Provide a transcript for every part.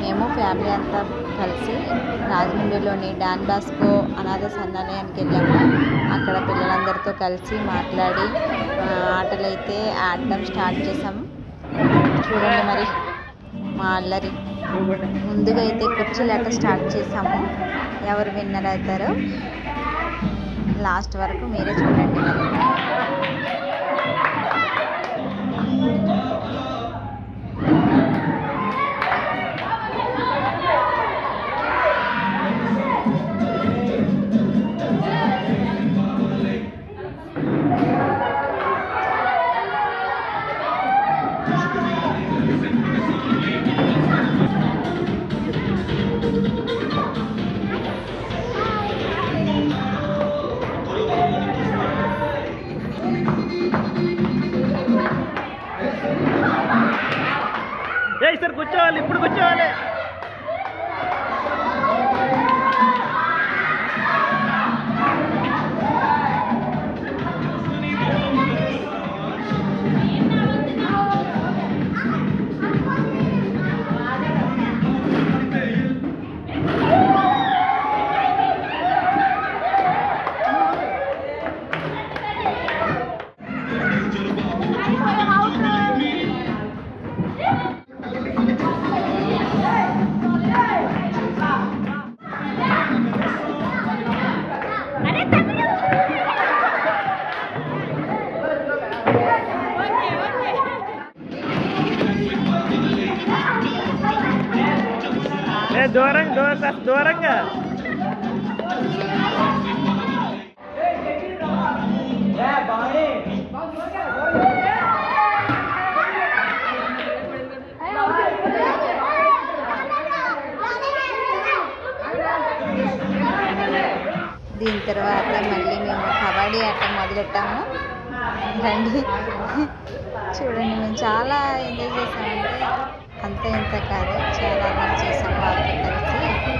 మేము ఫ్యామిలీ అంతా కలిసి రాజమండ్రిలోని డాన్ బాస్కో అనాథ సన్నాలయానికి వెళ్ళాము అక్కడ పిల్లలందరితో కలిసి మాట్లాడి ఆ, ఆటలైతే ఆడడం స్టార్ట్ చేసాము చూడండి మరి మా అల్లరి ముందుగా అయితే కుర్చీలాట స్టార్ట్ చేసాము ఎవరు విన్నర్ అవుతారో లాస్ట్ వరకు మీరే చూడండి మరి ఏ సార్ కూర్చోవాలి ఇప్పుడు కూర్చోవాలి ఏ దూరం దూరం కాస్త దూరంగా దీని తర్వాత మళ్ళీ మేము కబడ్డీ ఆట మొదలెట్టాము రండి చూడండి మేము చాలా ఎంజాయ్ చేసామంటే అంత ఇంత కాదు చాలా అల్లరి చేసాం వాళ్ళతో కలిసి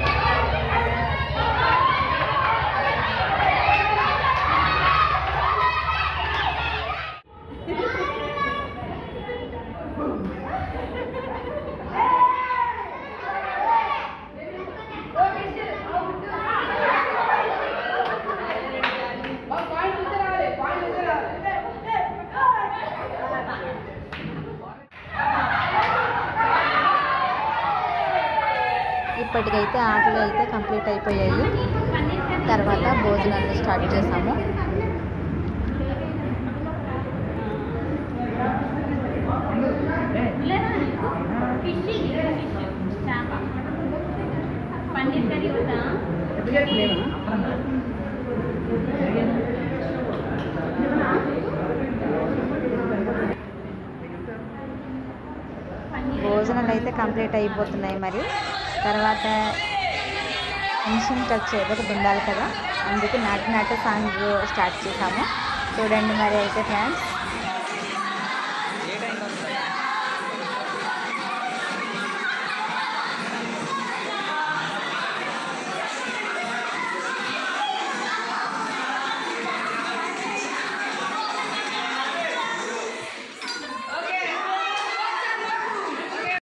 ఇప్పటికైతే ఆటలు అయితే కంప్లీట్ అయిపోయాయి తర్వాత భోజనాలు స్టార్ట్ చేసాము పన్నీర్ కర్రీ ఉందా భోజనాలు అయితే కంప్లీట్ అయిపోతున్నాయి మరి తర్వాత ఫినిషింగ్ టచ్ ఒకటి ఉండాలి కదా అందుకు నాటి నాట సాంగ్ స్టార్ట్ చేసాము చూడండి మరి అయితే ఫ్రెండ్స్